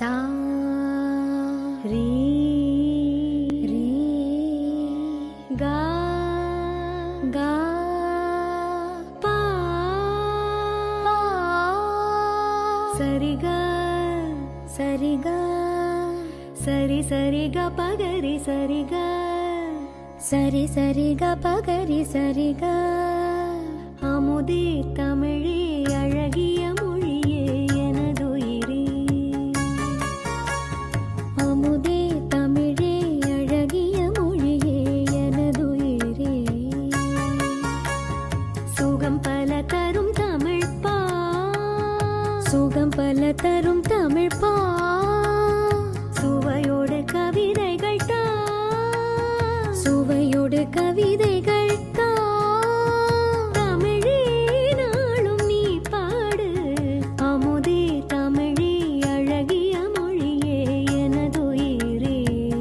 சா ரீ ரீ கா கா பா பா சரிக சரிக சரி சரிக பகரி சரிக சரி சரிக பகரி சரிக அமுதே தமிழே அழகிய மொழியே எனதுயிரே அமுதே தமிழே அழகிய மொழியே எனதுயிரே சுகம் பல தரும் தமிழ் பா சுகம் பல தரும் தமிழ் பா சுவையோடு கவிதைகள் தா சுவையோடு கவிதைகள் தா தமிழே நாளும் நீ பாடு அமுதே தமிழே அழகிய மொழியே எனதுயிரே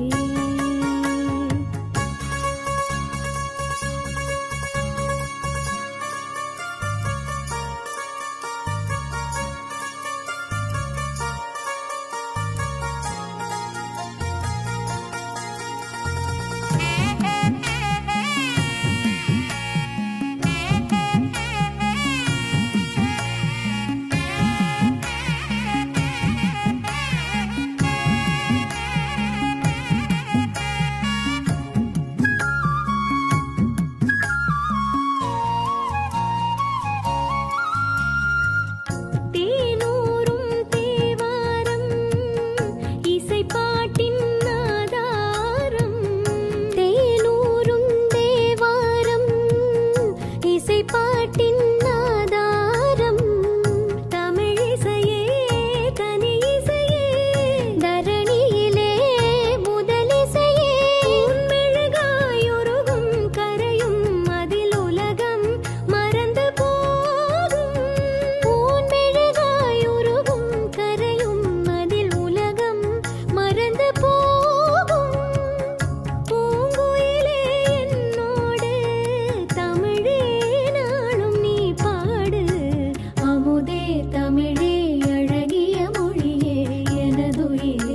தேனூரும் தேவாரம் இசைப்பாட்டின் ஆதாரம் தேனூரும் தேவாரம் இசைப்பாட்டின் ஆதாரம் தமிழிசையே தனி இசையே தரணியிலே முதலிசையே மெழுகாயுருகும் கரையும் அதில் உலகம் மறந்து போகும் பூன்மெழுகாயுருகும் கரையும் அதில் உலகம் மறந்து போகும் பூங்குயிலே என்னோடு தமிழே நாளும் நீ பாடு அமுதே தமிழே அழகிய மொழியே எனதுயிரே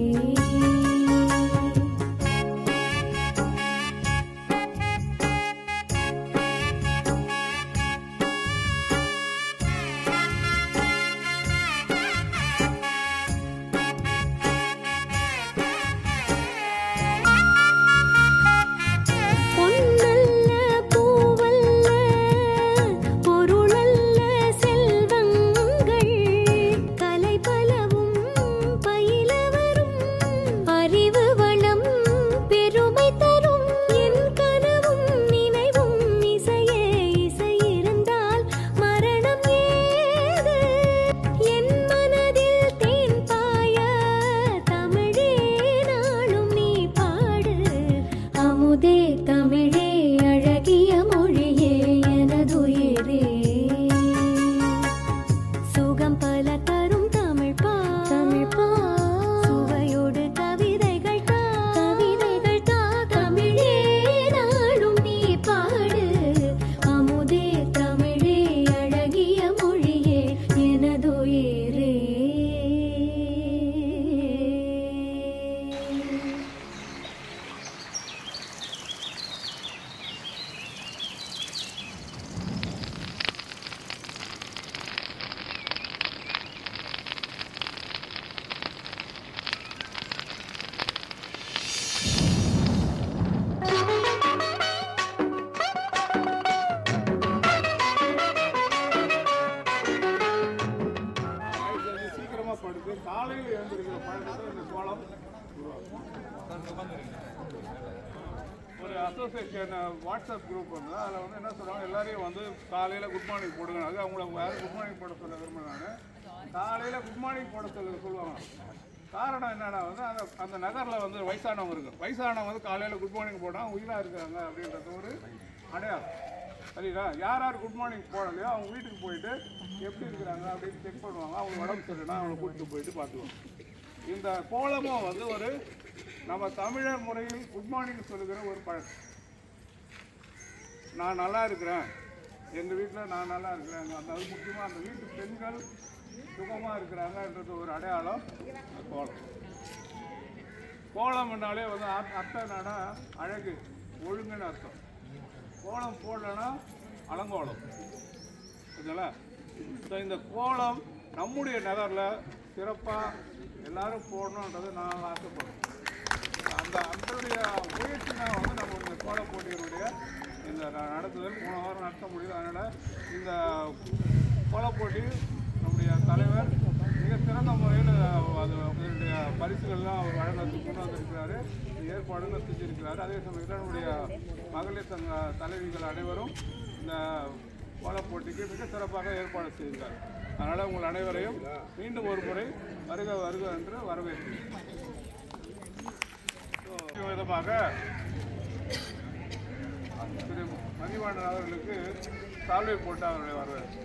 பொன்னல்ல பூவல்ல பொருளல்ல செல்வங்கள் கலை பலவும் பயில வரும் அறிவு வளம் பெருமை தரும் என் கனவும் நினைவும் இசையே இசை இருந்தால் மரணம் ஏது என் மனதில் தேன் பாய தமிழே நாளும் நீ பாடு அமுதே தமிழே அழகிய மொழியே எனதுயிரே சுகம் பல தரும் தமிழ் பா தமிழ் பா சுவையோடு கவிதைகள் தா கவிதைகள் தா தமிழே நாளும் நீ பாடு அமுதே தமிழே அழகிய மொழியே எனதுயிரே நைட் வந்து சீக்கிரமா படுத்து காலையில் எழுந்திருக்கிற பழக்கத்தை இந்த சோளம் உருவாக்கும். ஒரு அசோசியேஷன் வாட்ஸ்அப் குரூப் வந்து அதில் வந்து என்ன சொல்றாங்க எல்லாரையும் வந்து காலையில் குட் மார்னிங் போடுங்க அது அவங்கள யாரும் குட் மார்னிங் போட சொல்ல விரும்புகிறாங்க காலையில் குட் மார்னிங் போட சொல்ல சொல்லுவாங்க காரணம் என்னன்னா வந்து அந்த அந்த நகரில் வந்து வயசானவங்க இருக்கு வயசானவங்க வந்து காலையில் குட் மார்னிங் போட்டால் உயிராக இருக்காங்க அப்படின்றது ஒரு அடையாளம் சரிங்களா யார் யார் குட் மார்னிங் போடலையோ அவங்க வீட்டுக்கு போயிட்டு எப்படி இருக்கிறாங்க அப்படின்னு செக் பண்ணுவாங்க அவங்க உடம்பு சரியில்லைனா அவங்களை கூட்டிட்டு போயிட்டு பார்த்துக்குவாங்க இந்த கோலமும் வந்து ஒரு நம்ம தமிழர் முறையில் குட் மார்னிங் சொல்லுகிற ஒரு பழக்கம் நான் நல்லா இருக்கிறேன் எங்கள் வீட்டில் நான் நல்லா இருக்கிறேன் அந்த அது முக்கியமாக அந்த வீட்டு பெண்கள் சுகமாக இருக்கிறாங்கன்றது ஒரு அடையாளம் இந்த கோலம் கோலம் பண்ணாலே வந்து அர்த்த- அர்த்தம் என்னன்னா அழகு ஒழுங்குன்னு அர்த்தம் கோலம் போடலைன்னா அலங்கோலம் புரியுதுங்களா ஸோ இந்த கோலம் நம்முடைய நகரில் சிறப்பாக எல்லாரும் போடணுன்றது நான் ஆசைப்படுறேன் அந்த அதனுடைய முயற்சி தான் வந்து நம்ம இந்த கோல போட்டியினுடைய இந்த ந- நடத்துதல் போன வாரம் நடத்த முடியுது அதனால் இந்த கோல போட்டி நம்முடைய தலைவர் மிக சிறந்த முறையில் அது அதனுடைய பரிசுகள்லாம் அவர் வழங்கத்துக்கு கொண்டு வந்திருக்கிறாரு ஏற்பாடுகள் செஞ்சிருக்கிறாரு அதே சமயத்தில் நம்முடைய மகளிர் சங்க தலைவிகள் அனைவரும் இந்த கோல போட்டிக்கு மிக சிறப்பாக ஏற்பாடு செய்திருக்கார் அதனால் உங்கள் அனைவரையும் மீண்டும் ஒரு முறை வருக வருக என்று வரவேற்கிறேன் விதமாக திரு மதிவாணன் அவர்களுக்கு சால்வை போட்டு அவர்களை வரவேற்கிறேன்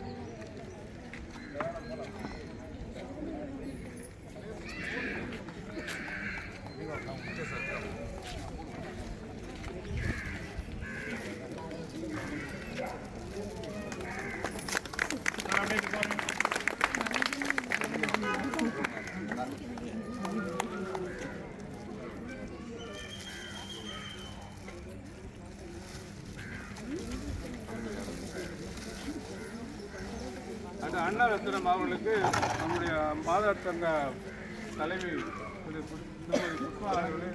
அந்த அண்ணா ரத்னம் அவர்களுக்கு நம்முடைய மாதர் சங்க தலைவி திரு பு- திருமதி புஷ்பா அவர்களே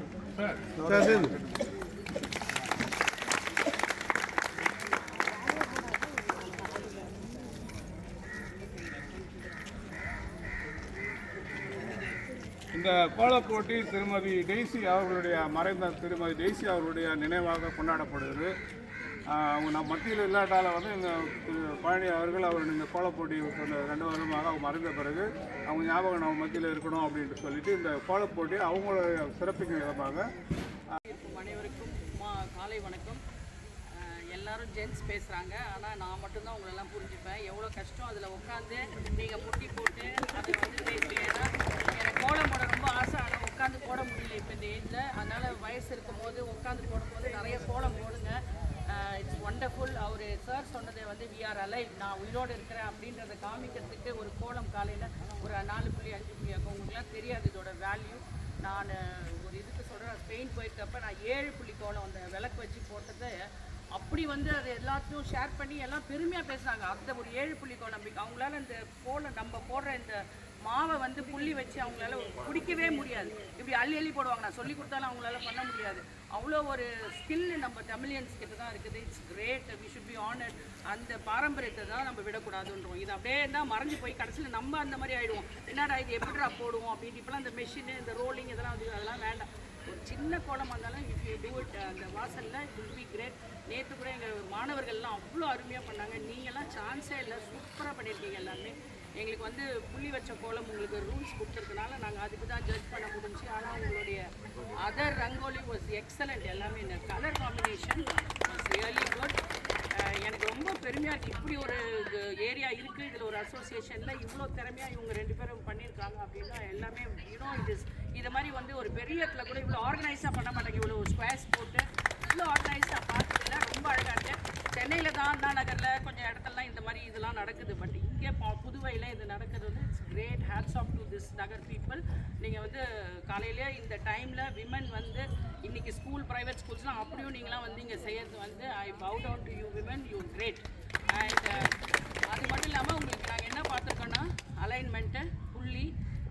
இந்த கோலப் போட்டி திருமதி டெய்சி அவர்களுடைய மறைந்த திருமதி டெய்சி அவர்களுடைய நினைவாக கொண்டாடப்படுகிறது ஆஹ் அவங்க நம்ம மத்தியில் இல்லாட்டால வந்து இந்த திரு பழனி அவர்கள் அவர் இந்த கோலப் போட்டி சொன்ன ரெண்டு வருடமாக அவங்க மறைந்த பிறகு அவங்க ஞாபகம் நம்ம மத்தியில் இருக்கணும் அப்படின்ட்டு சொல்லிட்டு இந்த கோலப் போட்டி அவங்களுடைய சிறப்பிக்கும் விதமாக இருக்கும் அனைவருக்கும் மா காலை வணக்கம் அஹ் எல்லாரும் ஜென்ஸ் பேசுகிறாங்க ஆனால் நான் மட்டும்தான் உங்களெல்லாம் புரிஞ்சுப்பேன் எவ்வளோ கஷ்டம் அதில் உட்காந்து நீங்கள் முட்டி போட்டு அதை வந்து பேசுறீங்க ஏன்னா எனக்கு கோலம் போட ரொம்ப ஆசை ஆனால் உட்காந்து போட முடியல இப்போ இந்த ஏஜில் அதனால் வயசு இருக்கும் போது உட்காந்து போடும்போது நிறைய கோலம் போடுங்க இட்ஸ் ஒண்டர்ஃபுல் அவர் சார் சொன்னதை வந்து வி ஆர் அலைவ் நான் உயிரோடு இருக்கிறேன் அப்படின்றத காமிக்கிறதுக்கு ஒரு கோலம் காலையில் ஒரு நாலு புள்ளி அஞ்சு புள்ளி ஆகும் உங்களுக்குலாம் தெரியாது இதோட வேல்யூ நான் ஒரு இதுக்கு சொல்கிறேன் ஸ்பெயின் போயிருக்கப்ப நான் ஏழு புள்ளி கோலம் அந்த விளக்கு வச்சு போட்டதை அப்படி வந்து அது எல்லாத்தையும் ஷேர் பண்ணி எல்லாம் பெருமையாக பேசுனாங்க அந்த ஒரு ஏழு புள்ளி கோலம் அப்படி அவங்களால இந்த கோலம் நம்ம போடுற இந்த மாவை வந்து புள்ளி வச்சு அவங்களால பிடிக்கவே முடியாது இப்படி அள்ளி அள்ளி போடுவாங்க நான் சொல்லி கொடுத்தாலும் அவங்களால பண்ண முடியாது அவ்வளோ ஒரு ஸ்கில் நம்ம தமிழியன்ஸ் கிட்ட தான் இருக்குது it's great we should be honoured அந்த பாரம்பரியத்தை தான் நம்ம விடக்கூடாதுன்றோம் இது அப்படியே தான் மறைஞ்சு போய் கடைசியில் நம்ம அந்த மாதிரி ஆயிடுவோம் என்னடா இது எப்படிடா போடுவோம் அப்படின்னு இப்போலாம் இந்த மெஷின் இந்த ரோலிங் இதெல்லாம் வந்து அதெல்லாம் வேண்டாம் ஒரு சின்ன கோலமாக இருந்தாலும் இஃப் யூ டூ இட் அந்த வாசலில் இட் வில் பி கிரேட் நேற்று கூட எங்கள் மாணவர்கள்லாம் அவ்வளோ அருமையாக பண்ணாங்க நீங்கள்லாம் சான்ஸே இல்லை சூப்பராக பண்ணியிருக்கீங்க எல்லாமே எங்களுக்கு வந்து புள்ளி வச்ச கோலம் உங்களுக்கு ரூல்ஸ் கொடுத்துருக்கனால நாங்கள் அதுக்கு தான் ஜட்ஜ் பண்ண முடிஞ்சு ஆனால் உங்களுடைய அதர் ரங்கோலி வாஸ் எக்ஸலண்ட் எல்லாமே இந்த colour combination was really good எனக்கு ரொம்ப பெருமையாக இருக்குது இப்படி ஒரு ஏரியா இருக்குது இதில் ஒரு அசோசியேஷனில் இவ்வளோ திறமையாக இவங்க ரெண்டு பேரும் பண்ணியிருக்காங்க அப்படின்னா எல்லாமே யூனோ இது இது மாதிரி வந்து ஒரு பெரிய இடத்துல கூட இவ்வளோ ஆர்கனைஸாக பண்ண மாட்டாங்க இவ்வளோ ஸ்கொயர்ஸ் போட்டு இவ்வளோ ஆர்கனைஸாக பார்த்ததில்ல ரொம்ப அழகாக இருக்குது சென்னையில் தான் அண்ணா நகரில் கொஞ்சம் இடத்துலலாம் இந்த மாதிரி இதெல்லாம் நடக்குது பட் இங்கே பா- புதுவையில் இது நடக்கிறது வந்து it's great hats off to this Nagar people நீங்கள் வந்து காலையிலே இந்த டைமில் விமன் வந்து இன்னைக்கு ஸ்கூல் ப்ரைவேட் ஸ்கூல்ஸ்லாம் அப்படியும் நீங்களாம் வந்து இங்கே செய்யறது வந்து I bow down to you women you great and அது மட்டும் இல்லாமல் உங்களுக்கு நாங்கள் என்ன பார்த்துருக்கோன்னா அலைன்மெண்ட்டு புள்ளி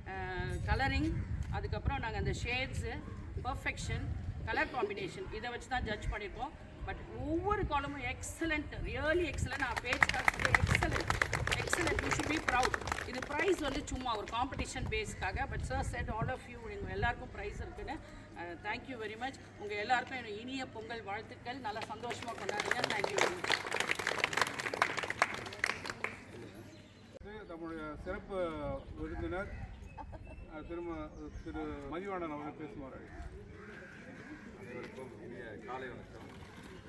கலரிங் அதுக்கப்புறம் நாங்கள் அந்த ஷேட்ஸு பர்ஃபெக்ஷன் கலர் காம்பினேஷன் இதை வச்சு தான் ஜட்ஜ் பண்ணியிருக்கோம் பட் ஒவ்வொரு காலமும் எக்ஸலண்ட் ரியலி எக்ஸலண்ட் நான் பேஜ்காக சொல்லி excellent excellent you should be proud இது ப்ரைஸ் வந்து சும்மா ஒரு காம்படிஷன் பேஸ்க்காக பட் சார் செட் ஆல் ஆஃப் யூ நீங்கள் எல்லாருக்கும் ப்ரைஸ் இருக்குன்னு தேங்க்யூ வெரி மச் உங்கள் எல்லாருக்கும் என்னோட இனிய பொங்கல் வாழ்த்துக்கள் நல்லா சந்தோஷமாக கொண்டாடுங்க தேங்க்யூ வெரி மச் இது நம்முடைய சிறப்பு விருந்தினர் அஹ், திரும திரு மதிவாணன் அவர்கள் பேசுமாறு அனைவருக்கும் இனிய காலை வணக்கம்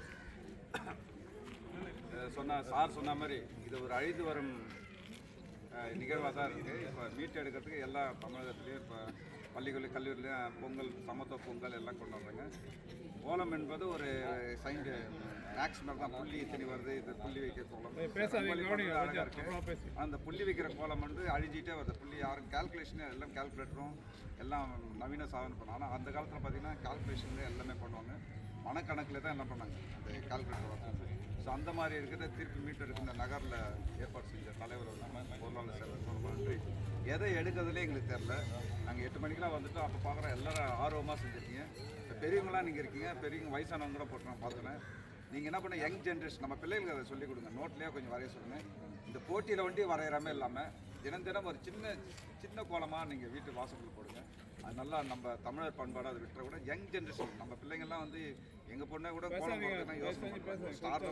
அஹ் சொன்ன சார் சொன்ன மாதிரி இது ஒரு அழிந்து வரும் நிகழ்வாக தான் இருக்குது இப்போ மீட் எடுக்கிறதுக்கு எல்லா தமிழகத்துலேயும் இப்போ பள்ளிகள் கல்லூரிலையும் பொங்கல் சமத்துவ பொங்கல் எல்லாம் கொண்டு வந்தாங்க கோலம் என்பது ஒரு சைண்டு மேக்ஸிமம் தான் புள்ளி இத்தனை வருது இது புள்ளி வைக்க கோலம் பேசாதீங்க, கவனிங்க, அழகாக கொஞ்சம் இருக்கு அப்புறமா பேசு. அந்த புள்ளி வைக்கிற கோலம் வந்து அழிஞ்சிட்டே வருது புள்ளி யாரும் கால்குலேஷன் எல்லாம் கால்குலேட்டரும் எல்லாம் நவீன சாதனை பண்ணாங்க ஆனால் அந்த காலத்தில் பார்த்தீங்கன்னா கால்குலேஷன் எல்லாமே பண்ணுவாங்க மனக்கணக்கில் தான் எல்லாம் பண்ணாங்க அந்த கால்குலேட்டர் ஸோ அந்த மாதிரி இருக்கிற திருப்பி மீட்டர் இந்த நகரில் ஏற்பாடு செஞ்ச தலைவர் வந்து பொருளாளர் சேவை ரொம்ப நன்றி எதை எடுக்கிறதுலே எங்களுக்கு தெரில நாங்கள் எட்டு மணிக்கெலாம் வந்துட்டோம் அப்போ பார்க்குறோம் எல்லாரும் ஆர்வமாக செஞ்சுருக்கீங்க இப்போ பெரியவங்களாம் நீங்கள் இருக்கீங்க பெரியவங்க வயசானவங்க கூட போட்டு நான் பார்த்துனேன் நீங்கள் என்ன பண்ண யங் ஜென்ரேஷன் நம்ம பிள்ளைகளுக்கு அதை சொல்லிக் கொடுங்க நோட்லேயே கொஞ்சம் வரைய சொல்லுங்கள் இந்த போட்டியில் வண்டி வரைகிறாமே இல்லாமல் தினம் தினம் ஒரு சின்ன சின்ன கோலமாக நீங்கள் வீட்டு வாசலில் போடுங்க அது நல்லா நம்ம தமிழர் பண்பாடு அதை விட்டுற கூட யங் ஜென்ரேஷன் நம்ம பிள்ளைங்கள்லாம் வந்து எங்கள் பொண்ணை கூட கோலம் போடுறதுனா யோசனை பண்ணுறாங்க ஸ்டார்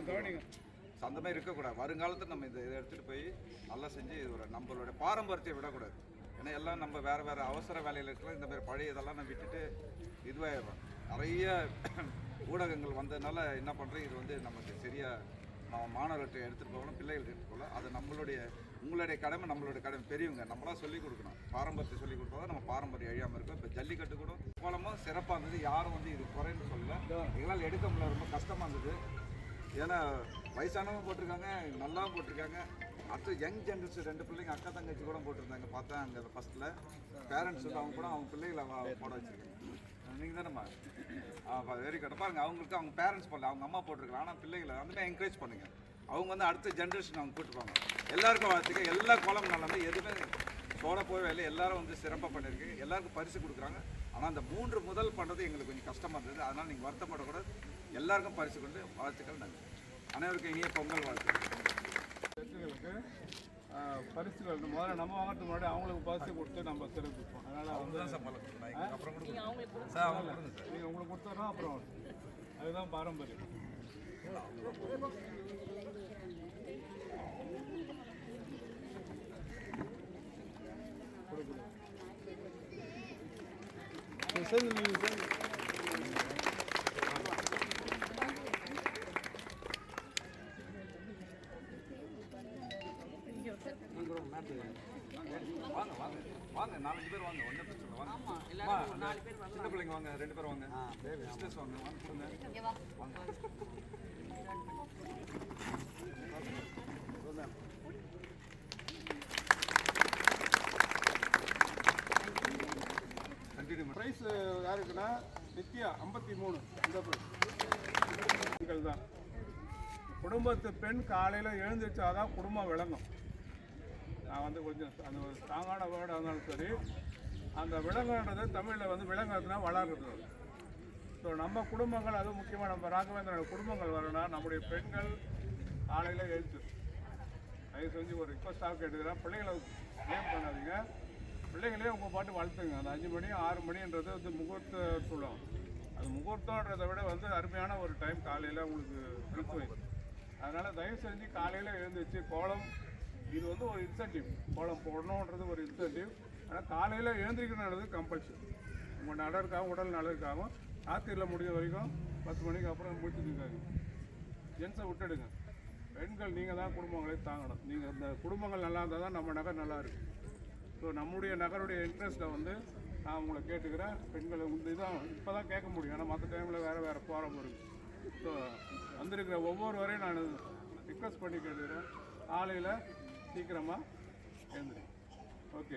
ஸோ அந்த மாதிரி இருக்கக்கூடாது வருங்காலத்தில் நம்ம இதை இதை எடுத்துகிட்டு போய் நல்லா செஞ்சு இது ஒரு நம்மளோட பாரம்பரியத்தை விடக்கூடாது ஏன்னா எல்லாம் நம்ம வேறு வேறு அவசர வேலையில் இருக்கலாம் இந்த மாதிரி பழைய இதெல்லாம் நம்ம விட்டுட்டு இதுவாகிடுறோம் நிறைய ஊடகங்கள் வந்ததுனால என்ன பண்ணுறோம் இது வந்து நமக்கு சரியாக நம்ம மாணவர்கிட்ட எடுத்துகிட்டு போகணும் பிள்ளைகளுக்கு எடுத்துகிட்டு போகலாம் அது நம்மளுடைய உங்களுடைய கடமை நம்மளுடைய கடமை பெரியவங்க நம்மளாம் சொல்லிக் கொடுக்கணும் பாரம்பரியத்தை சொல்லிக் கொடுத்தா தான் நம்ம பாரம்பரியம் அழியாமல் இருக்கும் இப்போ ஜல்லிக்கட்டு கூட கோலமும் சிறப்பாக இருந்தது யாரும் வந்து இது குறைன்னு சொல்லல எங்களால் எடுக்க முடியல ரொம்ப கஷ்டமாக இருந்தது ஏன்னா வயசானவங்க போட்டிருக்காங்க நல்லாவும் போட்டிருக்காங்க அடுத்து யங் ஜென்ரேஷன் ரெண்டு பிள்ளைங்க அக்கா தங்கச்சி கூட போட்டிருந்தாங்க பார்த்தா அங்கே ஃபஸ்ட்டில் பேரண்ட்ஸ் வந்து அவங்க கூட அவங்க பிள்ளைகளை வ- போட வச்சிருக்காங்க நீங்கள் தானேம்மா வெரி குட் பாருங்க அவங்களுக்கு அவங்க பேரண்ட்ஸ் போடல அவங்க அம்மா போட்டிருக்கலாம் ஆனால் பிள்ளைகளை அந்த மாதிரி என்கரேஜ் பண்ணுங்க அவங்க வந்து அடுத்த ஜென்ரேஷன் அவங்க கூட்டுப்பாங்க எல்லாருக்கும் வாழ்த்துக்க எல்லா கோலம் நல்லா எதுவுமே சோட போய் வேலை எல்லாரும் வந்து சிறப்பாக பண்ணியிருக்கு எல்லாருக்கும் பரிசு கொடுக்குறாங்க ஆனால் அந்த மூன்று முதல் பண்ணுறது எங்களுக்கு கொஞ்சம் கஷ்டமாக இருந்தது அதனால் நீங்கள் வருத்தப்படக்கூடாது எல்லாருக்கும் பரிசு கொண்டு வாழ்த்துக்கள் நன்றி அனைவருக்கும் இனிய பொங்கல் வாழ்த்து வெற்றிகளுக்கு ஆஹ், பரிசுகள் முதல்ல நம்ம வாங்குறதுக்கு முன்னாடி அவங்களுக்கு பரிசு கொடுத்து நம்ம சிறப்பிப்போம் அதனால் வந்து அப்புறம் கூட நீங்கள் அவங்களுக்கு கொடுங்க சார் அவங்க கொடுங்க சார் நீங்கள் உங்களுக்கு கொடுத்தோன்னா அப்புறம் அதுதான் பாரம்பரியம் சேர்ந்து நீங்கள் சேர்ந்து வாங்க வாங்க வாங்க நாலஞ்சு பேர் வாங்க ஒன்றும் பிரச்சனை இல்லை, வாங்க ஆமாம் அம்மா, எல்லாரும் ஒரு அந்த நாலு பேர் வரலாம் சின்ன பிள்ளைங்க வாங்க ரெண்டு பேர் வாங்க சிஸ்டர்ஸ் வாங்க வாங்க கொடுங்க வாங்க கண்டினியூ ப்ரைஸ் யாருக்குன்னா நித்யா ஐம்பத்தி மூணு இந்த பெண்கள் தான் குடும்பத்து பெண் காலையில் எழுந்திரிச்சாதான் குடும்பம் விளங்கும் நான் வந்து கொஞ்சம் அந்த ஒரு ஸ்ட்ராங்கான வேர்டாக இருந்தாலும் சரி அந்த விலங்குன்றது தமிழில் வந்து விலங்குறதுனா வளர்றது ஸோ நம்ம குடும்பங்கள் அது முக்கியமாக நம்ம ராகவேந்திரனோட குடும்பங்கள் வரணும்னா நம்முடைய பெண்கள் காலையில் எழுத்து தயவு செஞ்சு ஒரு ரிக்வஸ்டாக கேட்டுக்கிறேன் பிள்ளைகளை ப்ளேம் பண்ணாதீங்க பிள்ளைங்களே உங்கள் பாட்டு வளர்த்துங்க அந்த அஞ்சு மணி ஆறு மணின்றது வந்து முகூர்த்த சொல்லும் அது முகூர்த்தன்றதை விட வந்து அருமையான ஒரு டைம் காலையில் உங்களுக்கு இருக்கு அதனால் தயவு செஞ்சு காலையில் எழுந்திரிச்சு கோலம் இது வந்து ஒரு இன்சென்டிவ் கோலம் போடணுன்றது ஒரு இன்சென்டிவ் ஆனால் காலையில் எழுந்திரிக்கணுன்றது கம்பல்சரி உங்கள் நலருக்காகவும் உடல் நலருக்காகவும் ராத்திரியில் முடிஞ்ச வரைக்கும் பத்து மணிக்கு அப்புறம் முடிச்சுருக்காங்க ஜென்ஸை விட்டுடுங்க பெண்கள் நீங்கள் தான் குடும்பங்களை தாங்கணும் நீங்கள் இந்த குடும்பங்கள் நல்லா இருந்தால் தான் நம்ம நகர் நல்லா இருக்கும் ஸோ நம்முடைய நகருடைய இன்ட்ரெஸ்ட்டை வந்து நான் உங்களை கேட்டுக்கிறேன் பெண்களை வந்து தான் இப்போ தான் கேட்க முடியும் ஏன்னா மற்ற டைமில் வேறு வேறு போராட்டம் இருக்குது ஸோ வந்திருக்கிற ஒவ்வொருவரையும் நான் ரிக்வஸ்ட் பண்ணி கேட்டுக்கிறேன் காலையில் சீக்கிரமாக எழுந்துரு ஓகே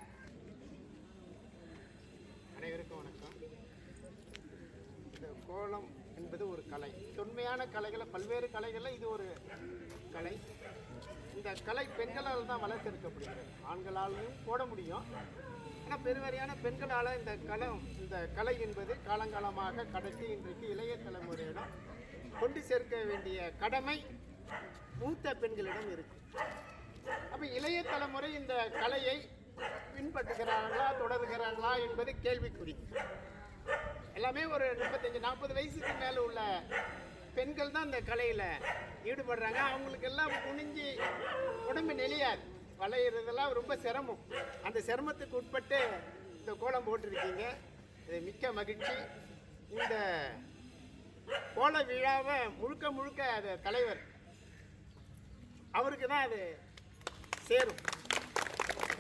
அனைவருக்கும் வணக்கம் இந்த கோலம் என்பது ஒரு கலை தொன்மையான கலைகளை பல்வேறு கலைகளில் இது ஒரு கலை இந்த கலை பெண்களால் தான் வளர்த்தெடுக்கப்படுகிறது ஆண்களாலும் போட முடியும் ஆனால் பெருவாரியான பெண்களால் இந்த களம் இந்த கலை என்பது காலங்காலமாக கடத்தி இன்றைக்கு இளைய தலைமுறையிடம் கொண்டு சேர்க்க வேண்டிய கடமை மூத்த பெண்களிடம் இருக்கு அப்ப இளைய தலைமுறை இந்த கலையை பின்பற்றுகிறார்களா தொடர்கிறார்களா என்பது கேள்விக்குறி எல்லாமே ஒரு முப்பத்தஞ்சு நாற்பது வயசுக்கு மேலே உள்ள பெண்கள் தான் இந்த கலையில் ஈடுபடுறாங்க அவங்களுக்கு எல்லாம் குனிஞ்சு உடம்பு நெளியாது வளையிறதெல்லாம் ரொம்ப சிரமம் அந்த சிரமத்துக்கு உட்பட்டு இந்த கோலம் போட்டிருக்கீங்க இது மிக்க மகிழ்ச்சி இந்த கோல விழாவை முழுக்க முழுக்க அது தலைவர் அவருக்கு தான் அது சேரும்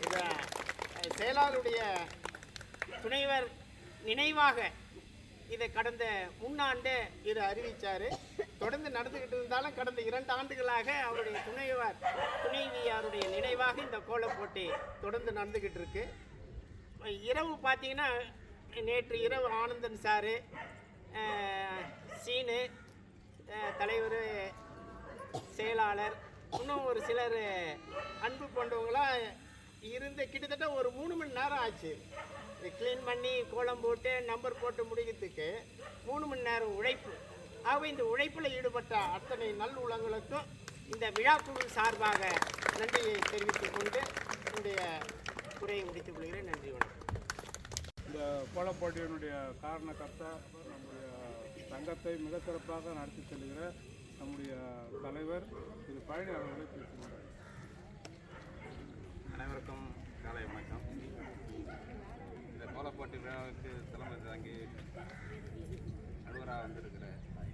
இதை செயலாளருடைய துணைவர் நினைவாக இதை கடந்த முன்னாண்டு இதை அறிவித்தார் தொடர்ந்து நடந்துக்கிட்டு இருந்தாலும் கடந்த இரண்டு ஆண்டுகளாக அவருடைய துணைவர் துணைவியாருடைய நினைவாக இந்த கோலம் போட்டி தொடர்ந்து நடந்துக்கிட்டு இருக்கு இரவு பார்த்தீங்கன்னா நேற்று இரவு ஆனந்தன் சாரு அஹ், சீனு அஹ், தலைவர் செயலாளர் இன்னும் ஒரு சிலர் அன்பு கொண்டவங்களாம் இருந்து கிட்டத்தட்ட ஒரு மூணு மணி நேரம் ஆச்சு இது க்ளீன் பண்ணி கோலம் போட்டு நம்பர் போட்டு முடிக்கிறதுக்கு மூணு மணி நேரம் உழைப்பு ஆகவே இந்த உழைப்பில் ஈடுபட்ட அத்தனை நல்லுள்ளங்களுக்கும் இந்த விழாக்குழு சார்பாக நன்றியை தெரிவித்துக் கொண்டு என்னுடைய உரையை முடித்துக் கொள்கிறேன் நன்றி வணக்கம் இந்த கோலப் போட்டியினுடைய காரணக்கர்த்தா நம்முடைய சங்கத்தை மிக சிறப்பாக நடத்தி செல்கிற நம்முடைய தலைவர் திரு பழனி அவர்களை பேசுகிறார் அனைவருக்கும் காலை வணக்கம் இந்த கோலப்பாட்டு விழாவுக்கு தலைமை தாங்கி நடுவராக வந்திருக்கிற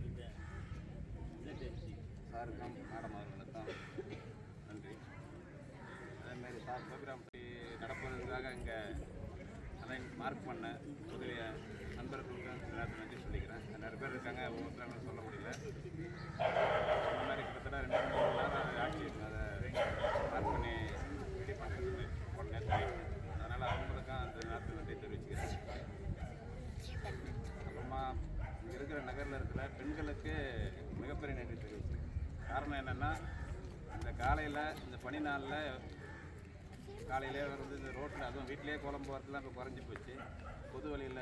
சாருக்கும் மேடம் அவர்களுக்கும் நன்றி அதேமாரி சார் ப்ரோக்ராம் நடப்பதற்காக இங்கே அதை மார்க் பண்ண உதவிய நண்பர்களுக்கும் எல்லாருக்கும் நன்றி சொல்லிக்கிறேன் நிறைய பேர் இருக்காங்க ஒவ்வொருத்தரும் சொல்ல முடியல அந்த மாதிரி கிட்டத்தட்ட ரெண்டு மூணு மணி நேரம் ஆச்சு அதை மார்க் பண்ணி ரெடி பண்ணுறது உடனே அதனால் அவங்களுக்கும் அந்த நேரத்தில் நன்றி தெரிவிச்சுக்கிறேன் அப்புறமா இங்கே இருக்கிற நகரில் இருக்கிற பெண்களுக்கு மிகப்பெரிய நன்றி தெரிவிச்சுக்கிறேன் காரணம் என்னென்னா இந்த காலையில் இந்த பனி நாளில் காலையிலே வந்து இந்த ரோட்டில் அதுவும் வீட்டிலேயே கோலம் போகிறதுலாம் இப்போ குறைஞ்சி போச்சு பொது வழியில்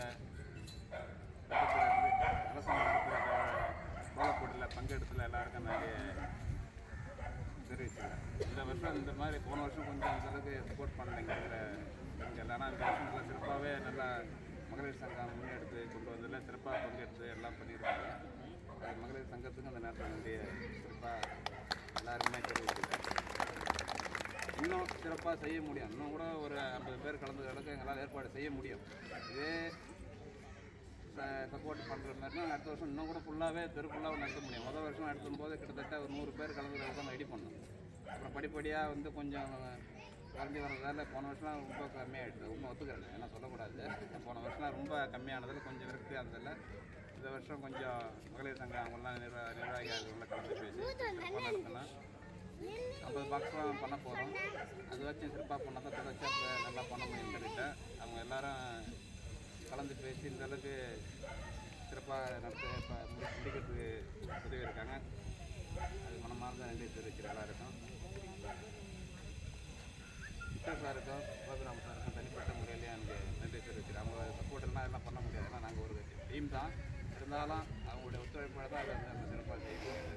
அரசாங்கம் நடத்துகிற கோலப்போட்டியில் பங்கெடுத்துல எல்லாருக்கும் நிறைய தெரிவிச்சுக்கிறேன் இந்த வருஷம் இந்த மாதிரி போன வருஷம் கொஞ்சம் அந்த அளவுக்கு சப்போர்ட் பண்ணலைங்கிற பெண்கள் ஆனால் இந்த வருஷம் நல்லா சிறப்பாகவே நல்லா மகளிர் சங்கம் முன்னெடுத்து கொண்டு வந்ததில் சிறப்பாக பங்கெடுத்து எல்லாம் பண்ணியிருக்காங்க அது மகளிர் சங்கத்துக்கும் அந்த நேரத்தில் நன்றிய சிறப்பாக எல்லாருமே தெரிவிச்சுக்கிறேன் இன்னும் சிறப்பாக செய்ய முடியும் இன்னும் கூட ஒரு ஐம்பது பேர் கலந்து அளவுக்கு எங்களால் ஏற்பாடு செய்ய முடியும் இதே சப்போர்ட் பண்ணுற மாதிரினா அடுத்த வருஷம் இன்னும் கூட ஃபுல்லாகவே தெரு ஃபுல்லாக நடத்த முடியும் முதல் வருஷம் நடத்தும் போது கிட்டத்தட்ட ஒரு நூறு பேர் கலந்து தான் ரெடி பண்ணோம் அப்புறம் படிப்படியாக வந்து கொஞ்சம் குறைஞ்சி வர்றதால போன வருஷம்லாம் ரொம்ப கம்மியாகிடுது ரொம்ப ஒத்துக்கிறேன் ஏன்னா சொல்லக்கூடாது போன வருஷம்லாம் ரொம்ப கம்மியானதில் கொஞ்சம் விரக்தி ஆனதில் இந்த வருஷம் கொஞ்சம் மகளிர் சங்கம் அவங்களாம் நிர்வா நிர்வாகிகள் கலந்து பேசி சிறப்பாக நடத்தலாம் ஐம்பது பாக்ஸ்லாம் பண்ண போகிறோம் அது வச்சு சிறப்பாக பண்ணால் தான் தொடர்ச்சியாக நல்லா பண்ண முடியும் சொல்லிட்டு அவங்க எல்லாரும் கலந்து பேசி இந்த அளவுக்கு சிறப்பாக நடத்த இப்போ முடி முடிக்கிறதுக்கு உதவி இருக்காங்க அது மனமார்ந்த நன்றி தெரிவிக்கிற எல்லாருக்கும் விக்டர் சாருக்கும் கோபிராம் சாருக்கும் தனிப்பட்ட முறையிலே எனக்கு நன்றி தெரிவிக்கிறேன் அவங்க சப்போர்ட் எல்லாம் எல்லாம் பண்ண முடியாது ஏன்னா நாங்கள் ஒரு டீம் தான் இருந்தாலும் அவங்களுடைய ஒத்துழைப்போட தான் அதை வந்து நம்ம சிறப்பாக செய்யணும்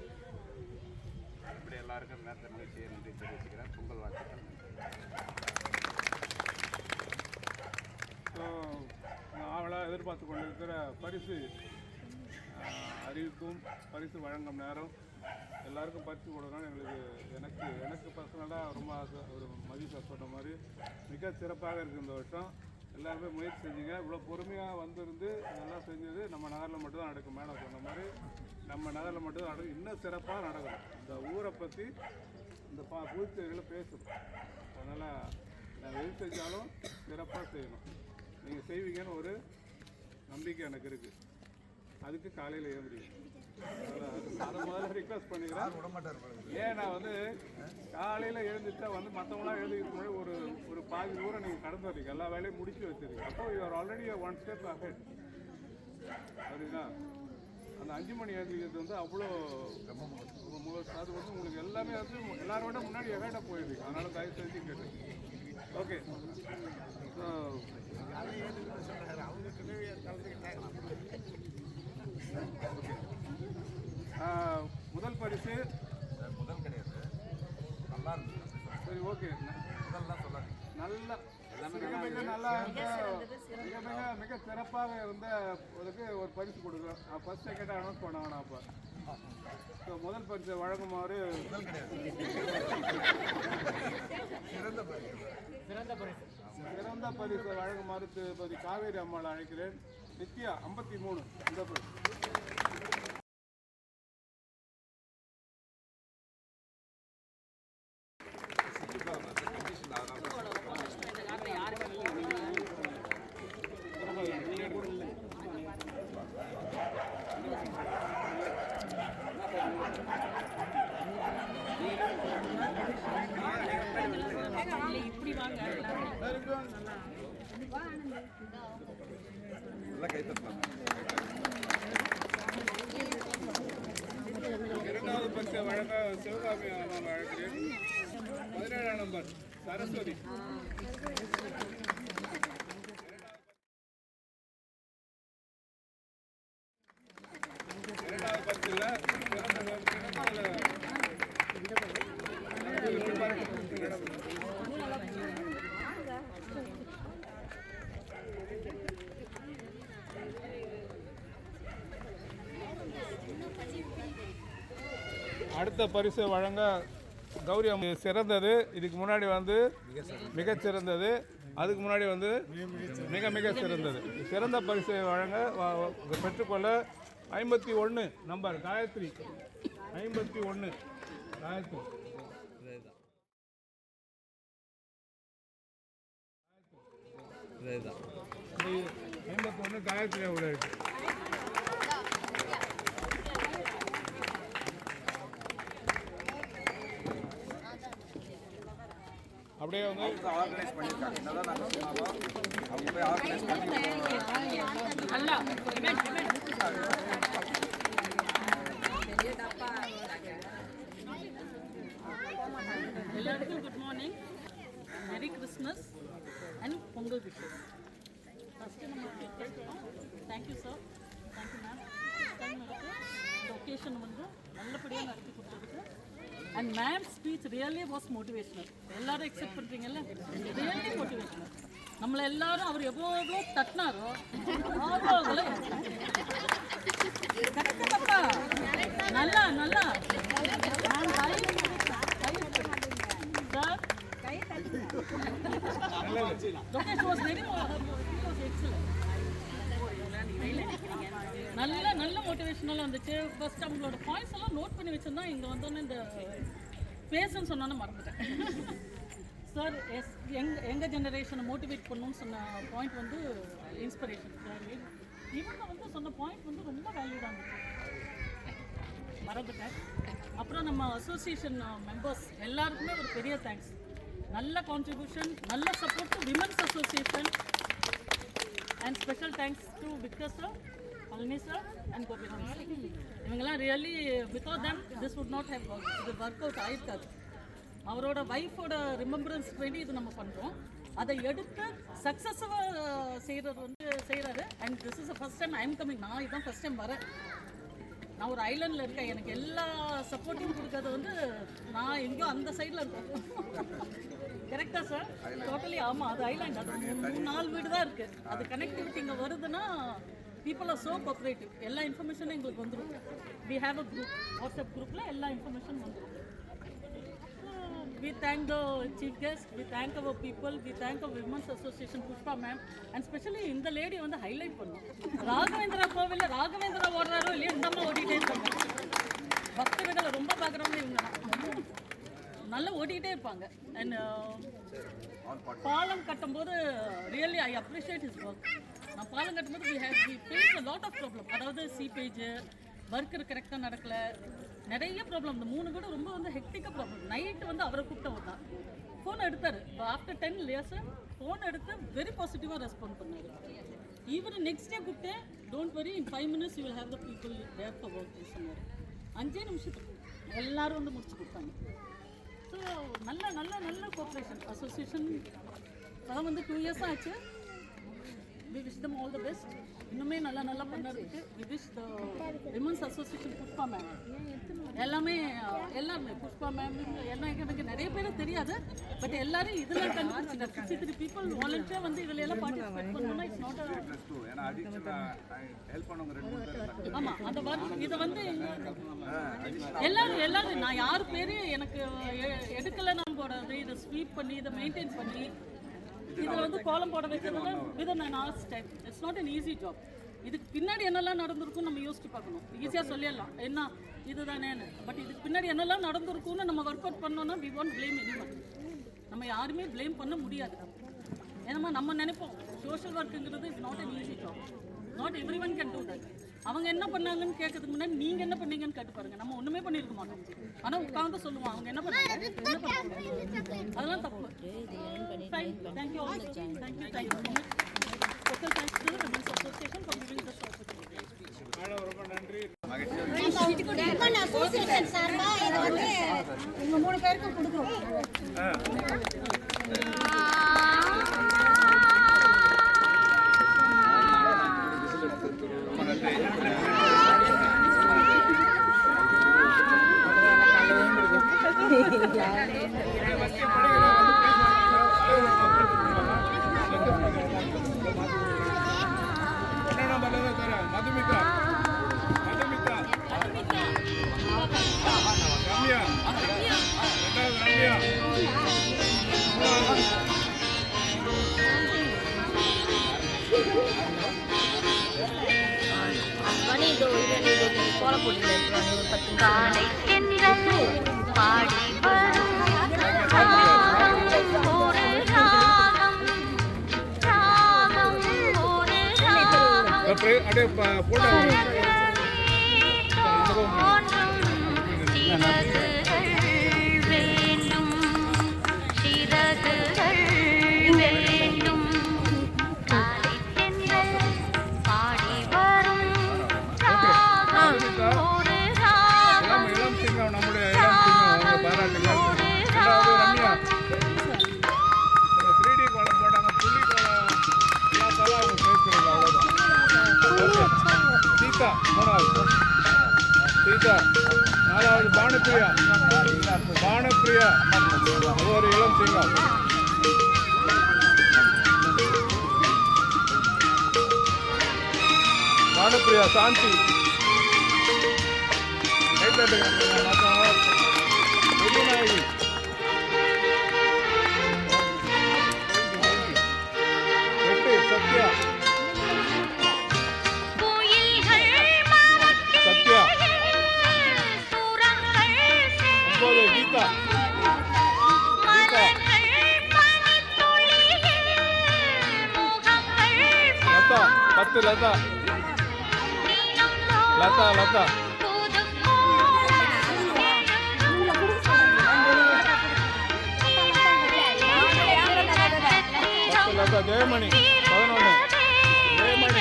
இப்படி எல்லாருக்கும் நேரத்தை நிகழ்ச்சியை நன்றி தெரிவிச்சுக்கிறேன் பொங்கல் வாழ்த்துக்கள் ஸோ ஆவலாக எதிர்பார்த்து கொண்டிருக்கிற பரிசு ஆஹ், அறிவிக்கும் பரிசு வழங்கும் நேரம் எல்லாருக்கும் பரிசு கொடுக்கணும்னு எங்களுக்கு எனக்கு எனக்கு பர்சனலாக ரொம்ப ஆசை ஒரு மதிப்பை சொன்ன மாதிரி மிக சிறப்பாக இருக்குது இந்த வருஷம் எல்லாருமே முயற்சி செஞ்சீங்க இவ்வளோ பொறுமையாக வந்திருந்து நல்லா செஞ்சது நம்ம நகரில் மட்டும்தான் நடக்கும் மேடம் சொன்ன மாதிரி நம்ம நகரில் மட்டும்தான் நடக்கும் இன்னும் சிறப்பாக நடக்கும் இந்த ஊரை பற்றி இந்த பா புதுச்சேரிகளை பேசணும் அதனால் நான் எது செஞ்சாலும் சிறப்பாக செய்யணும் நீங்கள் செய்வீங்கன்னு ஒரு நம்பிக்கை எனக்கு இருக்குது அதுக்கு காலையில் எழுந்திரிங்க அதை முதல்ல ரிக்வஸ்ட் பண்ணிக்கிறேன் ஏன் நான் வந்து காலையில் எழுந்துட்டா வந்து மற்றவங்களாம் எழுதிக்கு முன்னாடி ஒரு ஒரு பாதி தூரம் நீங்கள் கடந்து வரீங்க எல்லா வேலையும் முடிச்சு வச்சிருக்கீங்க அப்போ you are already one step ahead சரிங்களா அந்த அஞ்சு மணி எழுந்திரிக்கிறது வந்து அவ்வளோ மு- அது வந்து உங்களுக்கு எல்லாமே வந்து எல்லாரோட முன்னாடி எகேட்ட போயிருக்கீங்க அதனால தயவு செஞ்சு கேட்டு ஓகே ஸோ முதல் பரிசு முதல் கிடையாது நல்லா இருந்துச்சு சரி ஓகே முதல்லாம் சொல்லாது நல்ல மிக மிக நல்லா இருந்த மிக மிக மிக சிறப்பாக இருந்த அதுக்கு ஒரு பரிசு கொடுக்குறோம் ஃபர்ஸ்ட் செகண்ட் அனௌன்ஸ் பண்ண வேணாம் அப்போ ஸோ முதல் பரிசு வழங்குமாறு சிறந்த பரிசு வழங்குமாறு திருப்பதி காவேரி அம்மாள் அழைக்கிறேன் நித்யா ஐம்பத்தி மூணு இந்த பரிசு கண்டிஷன் அதனால தான் எல்லாம் கைத்தட்டலாம் இரண்டாவது பரிசை வழங்க சிவகாமி நான் வழங்குகிறேன் பதினேழாம் நம்பர் சரஸ்வதி இரண்டாவது பரிசில் சிறந்த அடுத்த பரிசு வழங்க கௌரி அம்மா சிறந்தது இதுக்கு முன்னாடி வந்து மிகச் சிறந்தது அதுக்கு முன்னாடி வந்து மிக மிக சிறந்தது சிறந்த பரிசை வழங்க வ- வ- பெற்றுக்கொள்ள ஐம்பத்தி ஒன்று நம்பர் காயத்ரி ஐம்பத்தி ஒன்று காயத்ரி ஐம்பத்தி ஒன்று காயத்ரி அவ்வளோ இருக்கு அப்படியே வந்து ஆர்கனைஸ் பண்ணியிருக்காங்க என்னதான் நாங்கள் சொன்னாலும் அவங்க போய் ஆர்கனைஸ் பண்ணி நல்லா event, event. எல்லாருக்கும் good morning merry Christmas and Pongal wishes first நம்ம thank you sir thank you ma'am time இருக்கு இந்த ஒகேஷன் வந்து நல்லபடியாக நடத்தி கொடுத்ததுக்கு and ma'am speech really was motivational எல்லாரும் எக்ஸெப்ட் பண்ணுறீங்கல்ல ரியலி மோட்டிவேஷனல் நம்மளை எல்லாரும் அவர் எவ்வளோ எவ்வளோ தட்டினாரோ அவ்வளோ அவ்வளோ கரெக்டா பாப்பா நல்லா நல்லா நான் கை சார் லோகேஷ் வாஸ் வெரி நல்ல நல்ல மோட்டிவேஷனலாக இருந்துச்சு ஃபர்ஸ்ட் அவங்களோட பாயிண்ட்ஸ் எல்லாம் நோட் பண்ணி வச்சிருந்தா இங்கே வந்தோன்னே இந்த பேசுன்னு சொன்னோன்னு மறந்துட்டேன் சார் எஸ் எங் எங்கள் ஜெனரேஷனை மோட்டிவேட் பண்ணணும்னு சொன்ன பாயிண்ட் வந்து இன்ஸ்பிரேஷன் இவங்க வந்து சொன்ன பாயிண்ட் வந்து ரொம்ப வேல்யூடாக இருந்துச்சு மறந்துட்டேன் அப்புறம் நம்ம அசோசியேஷன் மெம்பர்ஸ் எல்லாருக்குமே ஒரு பெரிய தேங்க்ஸ் நல்ல கான்ட்ரிபியூஷன் நல்ல support to women's association and special thanks to Victor sir Palani sir and Gopiram sir இவங்கெல்லாம் really without them this would not have work இது ஒர்க் அவுட் ஆயிருக்காது அவரோட ஒய்ஃபோட ரிமெம்பரன்ஸ் வேண்டி இது நம்ம பண்ணுறோம் அதை எடுத்து சக்ஸஸிவாக செய்கிறது வந்து செய்கிறாரு and this is first time I'm coming நான் இதுதான் ஃபஸ்ட் டைம் வரேன் நான் ஒரு ஐலண்டில் இருக்கேன் எனக்கு எல்லா சப்போர்ட்டும் கொடுக்கறது வந்து நான் எங்கேயோ அந்த சைடில் இருக்கேன் கரெக்டா சார் டோட்டலி ஆமாம் அது ஐலாண்ட் அது மூணு மூணு நாலு வீடு தான் இருக்குது அது கனெக்டிவிட்டி இங்கே வருதுன்னா பீப்புள் ஆர் ஸோ கோஆப்ரேட்டிவ் எல்லா இன்ஃபர்மேஷனும் எங்களுக்கு வந்துடும் we have a group WhatsApp குரூப்பில் எல்லா இன்ஃபர்மேஷன் வந்துடும் we thank the chief guest, we thank our people, we thank our women's association Pushpa ma'am, and especially இந்த லேடி வந்து ஹைலைட் பண்ணோம் ராகவேந்திரா கோவில்ல ராகவேந்திரா ஓடுறாரோ இல்லையோ இந்த அம்மா ஓடிட்டே இருப்பாங்க பக்த வீடில் ரொம்ப பார்க்குறவங்க இவங்க தான் நல்லா ஓடிக்கிட்டே இருப்பாங்க அண்ட் பாலம் கட்டும்போது really I appreciate his work நான் பாலம் கட்டும்போது we have we face a lot of problem அதாவது சீப்பேஜ் ஒர்க் கரெக்டாக நடக்கல நிறைய ப்ராப்ளம் இந்த மூணு வீடு ரொம்ப வந்து ஹெக்டிக்காக ப்ராப்ளம் நைட்டு வந்து அவரை கூப்பிட்டவர் தான் ஃபோன் எடுத்தார் ஆஃப்டர் டென் இயர்ஸ் ஃபோன் எடுத்து வெரி பாசிட்டிவாக ரெஸ்பாண்ட் பண்ணார் ஈவன் நெக்ஸ்ட் டே கூப்பிட்டு don't worry in five minutes you will have the people there for work சொன்னார் அஞ்சே நிமிஷத்துக்கு எல்லாரும் வந்து முடிச்சு கொடுத்தாங்க ஸோ நல்ல நல்ல நல்ல கோஆப்ரேஷன் அசோசியேஷன் அதான் வந்து டூ இயர்ஸ் ஆச்சு we wish them all the best இன்னுமே நல்லா நல்லா பண்ணுறதுக்கு we wish the women's association Pushpa ma'am எல்லாமே அஹ், எல்லாருமே புஷ்பா மேம் எல்லாம் எனக்கு நிறைய பேர் தெரியாது பட் எல்லாரும் இதெல்லாம் கண்டுபிடிச்சிட்டாங்க சிக்ஸ்டி த்ரீ பீப்புள் வாலண்டியர் வந்து இதில் எல்லாம் பார்ட்டிசிபேட் பண்ணணும்னா இட்ஸ் நாட் ப்ளஸ் டூ ஏன்னா அடிஷனல் ஹெல்ப் பண்ணவங்க ரெண்டு மூணு பேர் இருந்தாங்க ஆமாம் அந்த ஒர்க் இதை வந்து எல்லாரும் எல்லாரும் நான் யார் பேரையும் எனக்கு எ- எடுக்கல நான் போடாது இதை ஸ்வீப் பண்ணி இதை மெயின்டைன் பண்ணி இதில் வந்து கோலம் போட வைக்கிறது with an hours time it's not an easy job இதுக்கு பின்னாடி என்னெல்லாம் நடந்திருக்கும் நம்ம யோசிச்சு பார்க்கணும் ஈஸியாக சொல்லிடலாம் என்ன இதுதானேன்னு பட் இதுக்கு பின்னாடி என்னெல்லாம் நடந்திருக்கும்னு நம்ம ஒர்க் அவுட் பண்ணோம்னா வி ஒன்ட் blame anyone நம்ம யாருமே ப்ளேம் பண்ண முடியாது ஏன்னா நம்ம நினைப்போம் சோஷியல் ஒர்க்குங்கிறது is not an easy job not everyone can do that அவங்க என்ன பண்ணாங்கன்னு கேட்கறதுக்கு முன்னாடி நீங்க என்ன பண்ணீங்கன்னு கேட்டு பாருங்க நம்ம ஒண்ணுமே பண்ணிருக்க மாட்டோம் ஆனா உட்கார்ந்து சொல்லுவோம் அவங்க என்ன பண்ணாங்க என்ன பண்ணாங்க அதெல்லாம் தப்பு thank you all thank you thank you Special thanks to the Women's Association for giving this opportunity. Madam ரொம்ப நன்றி அசோசியேஷன் சார்பா இதை வந்து உங்க மூணு பேருக்கும் கொடுக்குறோம் என்னென்ன பண்ணதை தரேன் மதுமிகா மதுமிகா ரம்யா ரெண்டாவது ரம்யா மூணாவது காலை தென்றல் பாடி வரும் ராகம் ஒரு ராகம் ராகம் ஒரு ராகம் அப்படியே அப்படியே ப- போட்டோ தோன்றும் சிறகுகள் வேண்டும் சிறகுகள் வேண்டும் காலை தென்றல் பாடி வரும் ராகம் ஒரு ராகம் இளம் இளம் சிங்கம் நம்முடைய இளம் சிங்கம் அவங்க பாராட்டுகள் ரெண்டாவது ரம்யா த்ரீ டி கோலம் போட்டாங்க புள்ளி கோலம் எல்லாத்தாலும் அவங்க பேசுறது அவ்வளோதான் சீதா மூணாவது சீதா நாலாவது பானுப்பிரியா பானுப்பிரியா அது ஒரு இளம் சிங்கம் பானுப்பிரியா சாந்தி கைத்தட்டுங்க மற்றவங்க வெள்ளிநாயகி எட்டு சத்யா குயில்கள் மரத்தில் சத்யா சுரங்கள் ஒன்பது கீதா மலர்கள் பனித்துளியில் முகங்கள் லதா பத்து லதா லதா லதா பத்து லதா ஜெயமணி பதினொன்று ஜெயமணி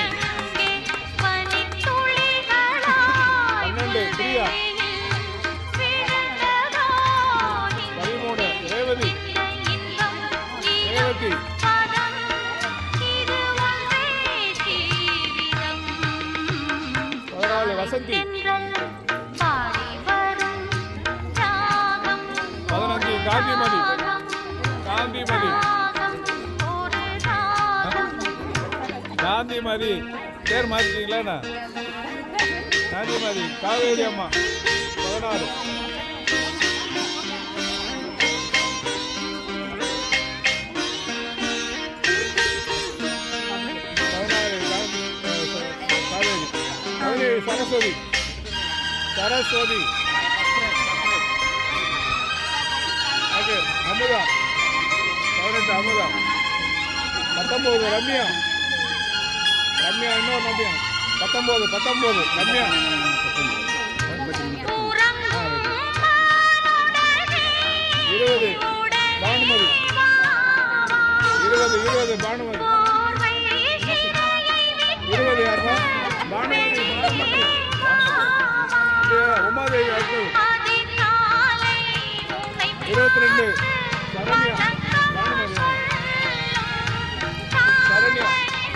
பன்னெண்டு பிரியா பதிமூணு ரேவதி ரேவதி பதினாலு வசந்தி பதினஞ்சு காந்திமதி காந்திமதி காந்திமதி பேர் மாற்றிட்டீங்களா காந்திமதி காவேரி அம்மா பதினாறு பதினாறு காந்தி அஹ், ச- காவேரி பதினேழு சரஸ்வதி சரஸ்வதி ஓகே அமுதா பதினெட்டு அமுதா பத்தொம்போது ரம்யா ரம்யா இன்னொரு ரம்யா பத்தொம்போது பத்தொம்போது ரம்யா இருபது பானுமதி இருபது இருபது பானுமதி இருபது யாருமா பானுமதி பானுமதி இல்லையா? உமாதேவி அடுத்தது இருபத்தி ரெண்டு சரண்யா பானுமதி சரண்யா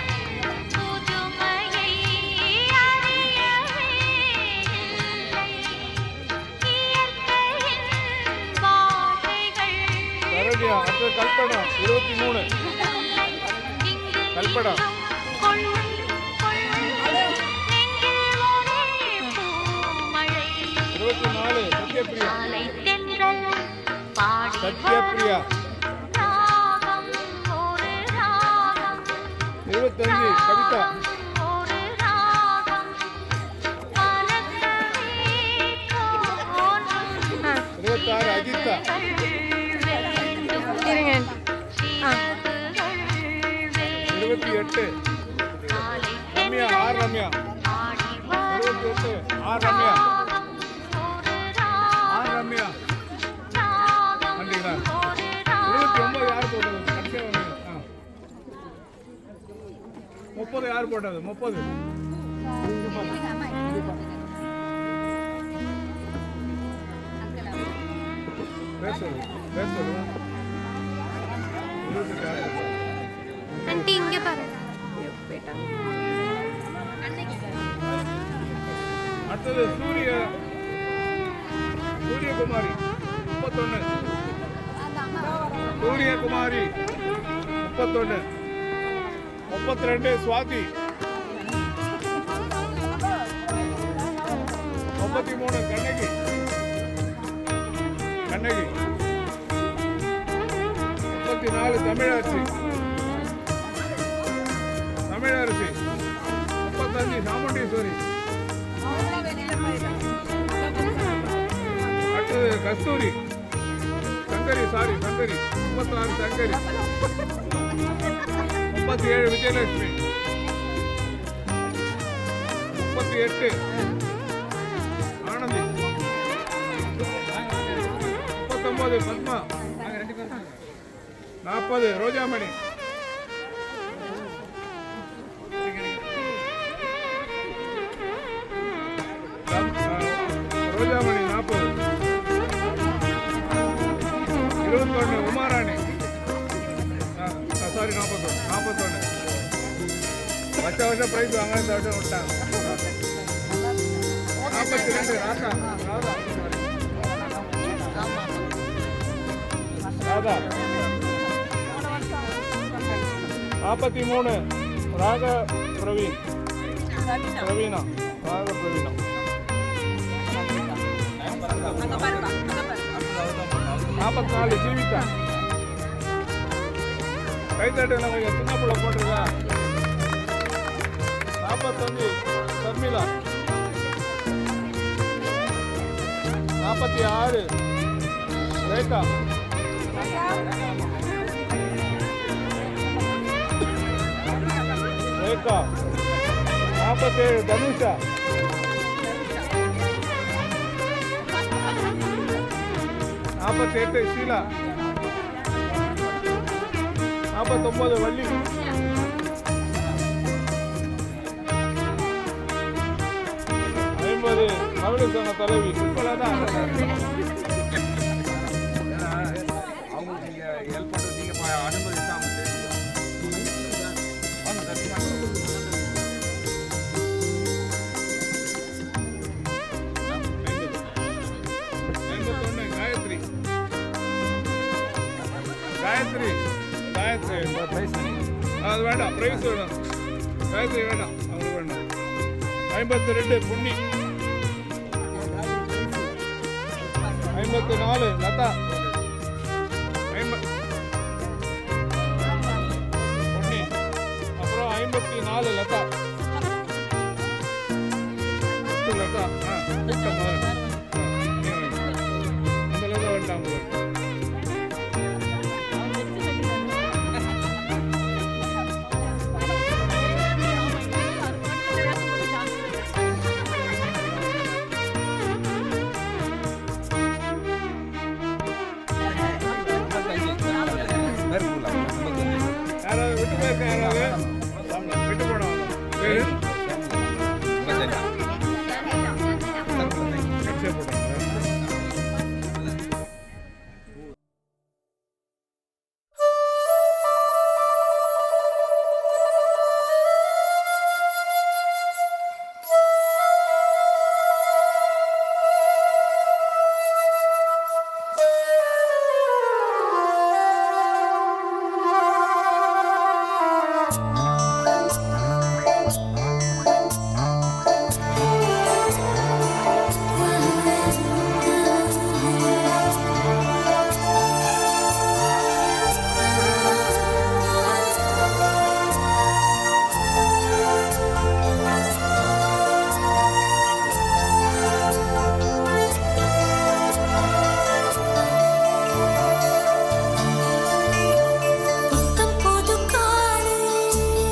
சரண்யா அடுத்தது கல்பனா இருபத்தி மூணு கல்பனா இருபத்தி நாலு சத்யபிரியா சத்யபிரியா இருபத்தஞ்சு கவிதா இருபத்தாறு அஜிதா இருபத்தி எட்டு ரம்யா ஆர் ரம்யா இருபத்தி எட்டு ஆர் ரம்யா ஆர் ரம்யா வந்தீங்களா இருபத்தி ஒன்பது யார் போட்டது கடைசியாக வந்தீங்க ஆ முப்பது யார் போட்டது முப்பது பேசு பேசு இருபத்தெட்டு யார் போட்டது? ஆண்டி இங்க பாருங்க அடுத்தது சூரிய சூரியகுமாரி முப்பத்தொன்னு சூரியகுமாரி முப்பத்தொன்னு முப்பத்தி ரெண்டு சுவாதி முப்பத்தி மூணு கண்ணகி கண்ணகி முப்பத்தி நாலு தமிழரசி தமிழரசி முப்பத்தஞ்சு சாமுண்டீஸ்வரி அடுத்தது கஸ்தூரி சங்கரி சாரி சங்கரி முப்பத்தாறு சங்கரி முப்பத்தி ஏழு விஜயலட்சுமி முப்பத்தி எட்டு ஆனந்தி முப்பத்தொன்பது பத்மா நாற்பது ரோஜாமணி ரம்- ஆ, ரோஜாமணி நாற்பது இருபத்தொன்று உமாராணி சாரி நாற்பத்தொன்று நாற்பத்தொன்று வருஷ வருஷம் ப்ரைஸ் வாங்க இந்த வருஷம் விட்டாங்க நாற்பத்தி ரெண்டு ராதா ராதா ராதா நாற்பத்தி மூணு ராக பிரவீன் பிரவீனா ராக பிரவீனா நாற்பத்தி நாலு ஜீவிதா கைத்தட்டு நம்ம இங்க சின்ன பிள்ளை போட்டிருக்கா நாற்பத்தஞ்சு சர்மிளா நாற்பத்தி ஆறு ரேகா ரேகா நாற்பத்தேழு தனுஷா நாற்பத்தி எட்டு ஷீலா நாற்பத்தொன்பது வள்ளி ஐம்பது மகளிர் சங்க தலைவி இப்பதான் அவங்களுக்கு நீங்கள் ஹெல்ப் பண்ணுறது நீங்கள் அனுமதிச்சா அவங்க தெரியும் வாங்க சார் ஐம்பத்தொன்னு காயத்ரி காயத்ரி காயத்ரி பிரைஸ் அது வேண்டாம் பிரைஸ் வேணும் காயத்ரி வேண்டாம் அவங்களுக்கு வேண்டாம் ஐம்பத்தி ரெண்டு புண்ணி ஐம்பத்தி நாலு லதா ஐம்ப- பொன்னி அப்புறம் ஐம்பத்தி நாலு லதா பத்து லதா ஆ கூட்டம் முதல்ல. ஆ, நீங்க வைங்க. அந்த லதா வேண்டாம் உங்களுக்கு யாராவது விட்டு போயிருக்க யாராவது விட்டு போனவங்க பேரு கட்சியை போட்டாங்க புத்தம் புது காலை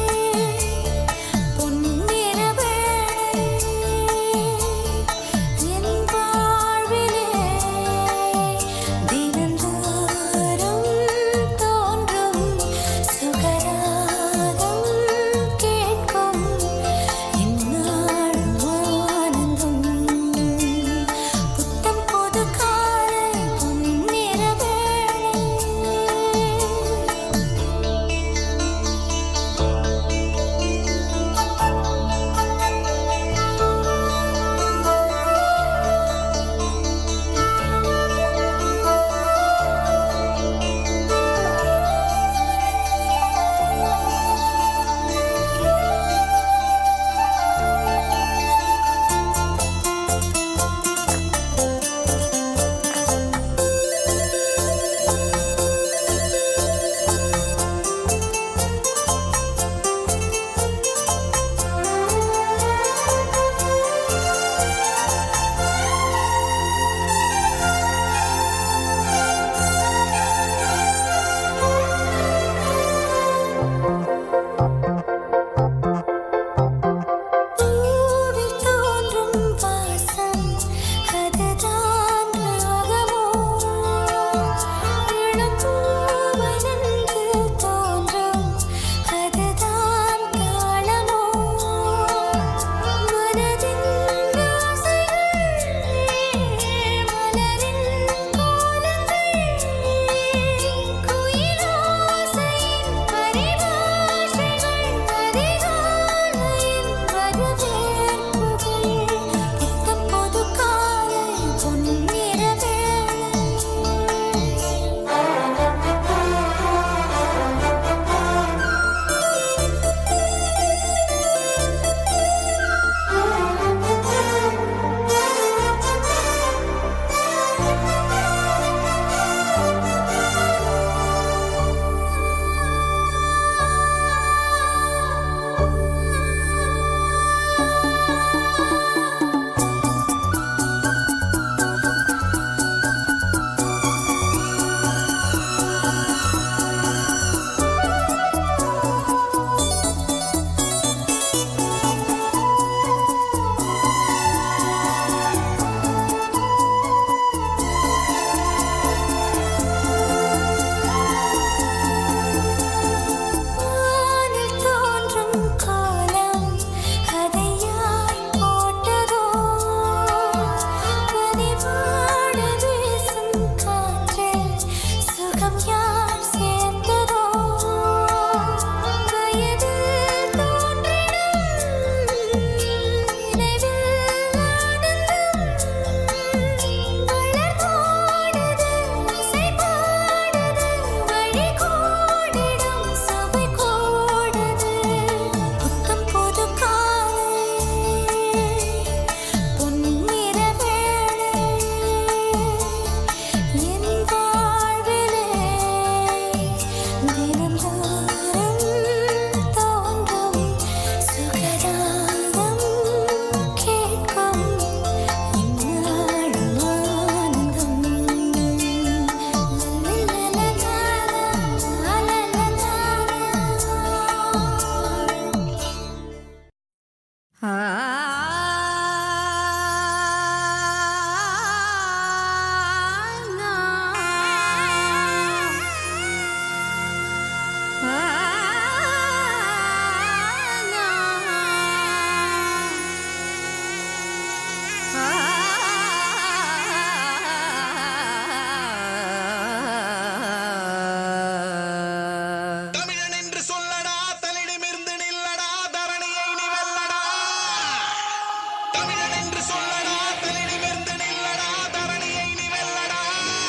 தமிழன் என்று சொல்லடா தலிடமிருந்து நில்லடா தரணியை நீ வெல்லடா தமிழன் என்று சொல்லடா தலிடமிருந்து நில்லடா தரணியை நீ வெல்லடா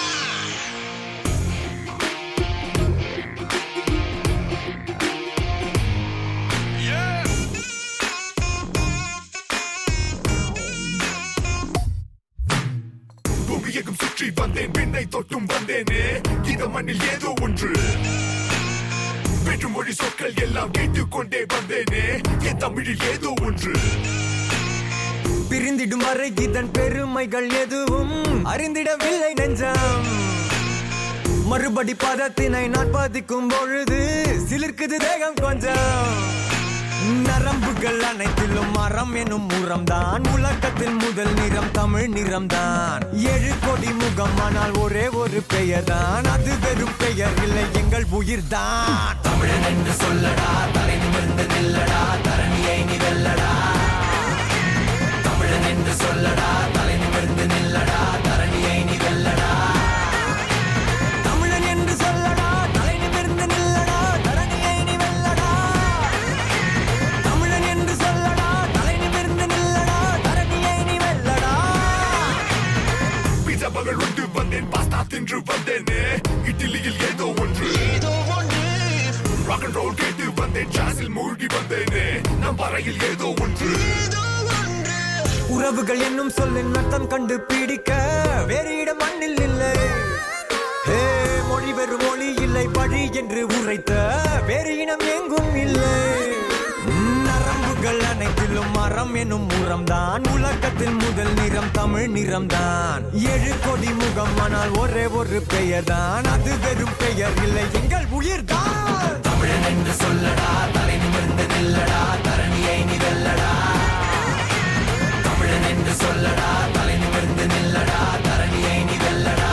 பூமியகம் சுற்றி வந்தேன் விண்ணை தொட்டும் வந்தேனே இந்த மண்ணில் ஏதோ ஒன்று வெற்று மொழி சொற்கள் எல்லாம் கேட்டுக்கொண்டே வந்தேனே என் தமிழில் ஏதோ ஒன்று பிரிந்திடும் வரை இதன் பெருமைகள் எதுவும் அறிந்திடவில்லை நெஞ்சம் மறுபடி பதத்தினை நான் பதிக்கும் பொழுது சிலிர்க்குது தேகம் கொஞ்சம் நரம்புகள் அனைத்திலும் மரம் எனும் முரம்தான் உலகத்தில் முதல் நிறம் தமிழ் நிறம்தான் ஏழு கோடி முகம் ஆனால் ஒரே ஒரு பெயர் தான் அது வெறும் பெயர் இல்லை எங்கள் உயிர்தான் தமிழன் என்று சொல்லடா தலை நிமிர்ந்து நில்லடா தரணியை நீ வெல்லடா தமிழன் என்று சொல்லடா தலை நிமிர்ந்து நில்லடா தரணியை நீ வெல்லடா தமிழன் என்று சொல்லடா தலை நிமிர்ந்து நில்லடா தரணியை நீ வெல்லடா தமிழன் என்று சொல்லடா தலை நிமிர்ந்து நில்லடா தரணியை நீ வெல்லடா பீஸா மகள் உண்டு வந்தேன் பாஸ்தா தின்று வந்தேனே இட்லியில் ஏதோ ஒன்று ஏதோ ஒன்று ராக் அண்ட் ரோல் கேட்டு வந்தேன் ஜாஸில் மூழ்கி வந்தேனே நம் வரையில் ஏதோ ஒன்று ஏதோ ஒன்று உறவுகள் என்னும் சொல்லின் அர்த்தம் கண்டு பிடிக்க வேறு இடம் மண்ணில் இல்லை ஹே மொழி வெறும் மொழி இல்லை பழி என்று உரைத்த வேறு இனம் எங்கும் இல்லை நரம்புகள் அனைத்திலும் மரம் எனும் முரம்தான் உலகத்தில் முதல் நிறம் தமிழ் நிறம்தான் ஏழு கோடி முகம் ஆனால் ஒரே ஒரு பெயர் தான் அது வெறும் பெயர் இல்லை எங்கள் உயிர்தான் தமிழன் என்று சொல்லடா தலை நிமிர்ந்து நில்லடா தரணியை நீ வெல்லடா தமிழன் என்று சொல்லடா தலை நிமிர்ந்து நில்லடா தரணியை நீ வெல்லடா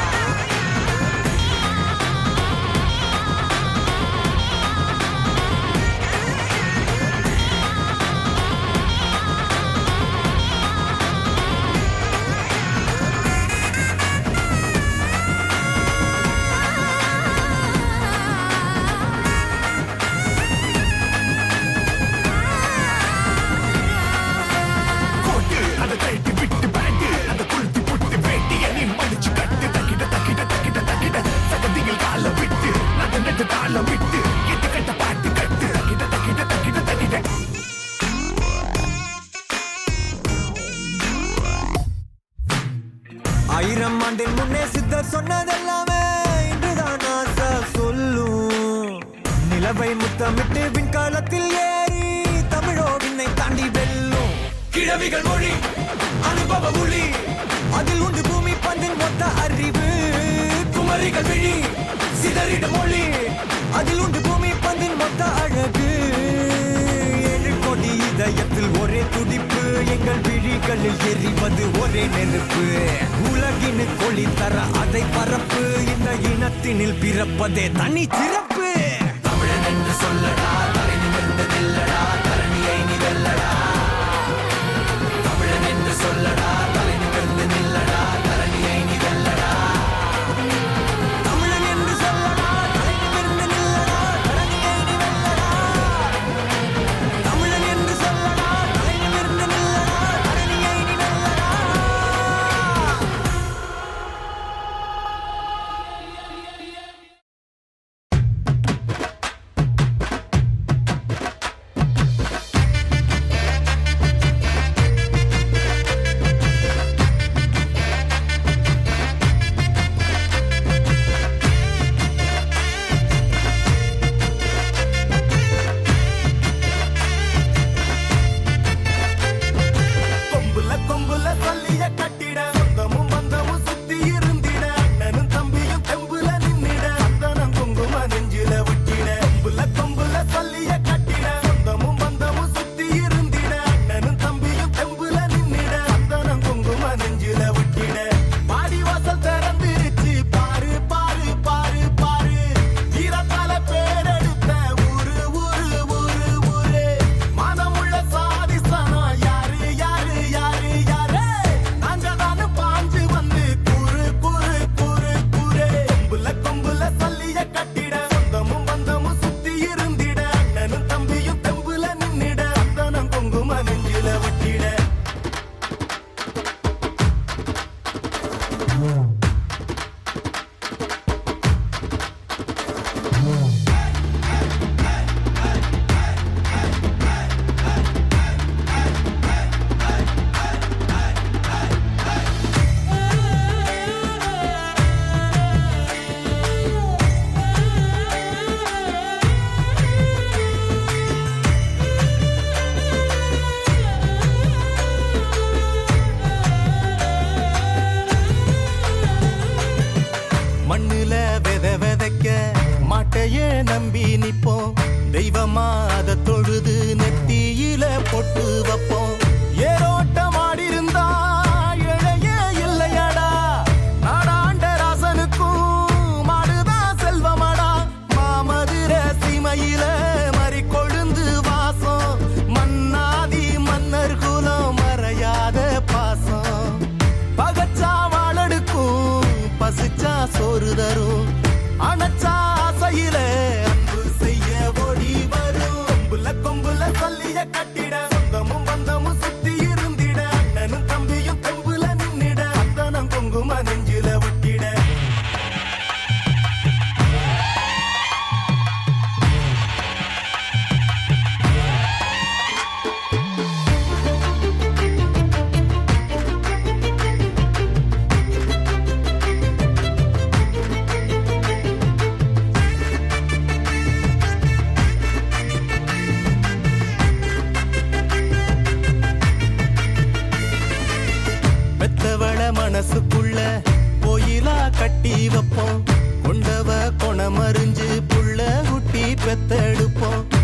கோட்டு அதை கழட்டி விட்டு பேண்ட் அந்த கொளுத்தி போட்டு வேட்டிய நீ மடிச்சு கட்டு தக்கிட தக்கிட தக்கிட தக்கிட சகதியில் கால விட்டு நட நட்டு தாள விட்டு எட்டு கட்ட பாட்டு கட்டு தக்கிட தக்கிட தக்கிட தக்கிட ஆயிரம் ஆண்டின் முன்னே சித்தர் சொன்னதெல்லாமே இன்றுதான் ஆசை சொல்லும் நிலவை முத்தமிட்டு விண்காலத்தில் ஏறி தமிழோ விண்ணை தாண்டி வெல்லும் கிழவிகள் மொழி அனுபவ மொழி அதில் உண்டு பூமி பந்தின் மொத்த அறிவு குமரிகள் விழி சிதறிட மொழி அதில் உண்டு பூமி பந்தின் மொத்த அழகு ஏழு கோடி இதயத்தில் ஒரே துடிப்பு எங்கள் விழிகளில் எரிவது ஒரே நெருப்பு உலகினு கொளி தர அதை பரப்பு இந்த இனத்தினில் பிறப்பதே தனி சிறப்பு தமிழன் என்று சொல்லடா தலை நிமிர்ந்து நில்லடா தரணியை நீ வெல்லடா தமிழன் என்று சொல்லடா தலை நிமிர்ந்து நில்லடா தரணியை நீ வெல்லடா தமிழன் என்று சொல்லடா தலை நிமிர்ந்து நில்லடா தரணியை நீ வெல்லடா தமிழன் என்று சொல்லடா தலை நிமிர்ந்து நில்லடா தரணியை நீ வெல்லடா பொழுது நெத்தியில பொட்டு வைப்போம் ஏரோட்டம் ஆடிருந்தா இழைய இல்லையடா நாடாண்ட ராசனுக்கும் மாடுதான் செல்வமடா மாமதுர சீமையில மறி கொழுந்து வாசம் மன்னாதி மன்னர் குலம் மறையாத பாசம் பகச்சா வாழடுக்கும் பசிச்சா சோறு தரும் அணைச்சா ஆசையில அன்பு செய்ய ஓடி வரும் கொம்புல கொம்புல சொல்லிய கட்டிட சொந்தமும் பந்தமும் சுத்தி இருந்திட அண்ணனும் தம்பியும் தெம்புல நின்னிட அத்தனம் குங்கும நெஞ்சில ஒட்டிட பெத்தவள மனசுக்குள்ள கோயிலா கட்டி வைப்போம் கொண்டவ கொணமறிஞ்சு புள்ள குட்டி பெத்தெடுப்போம்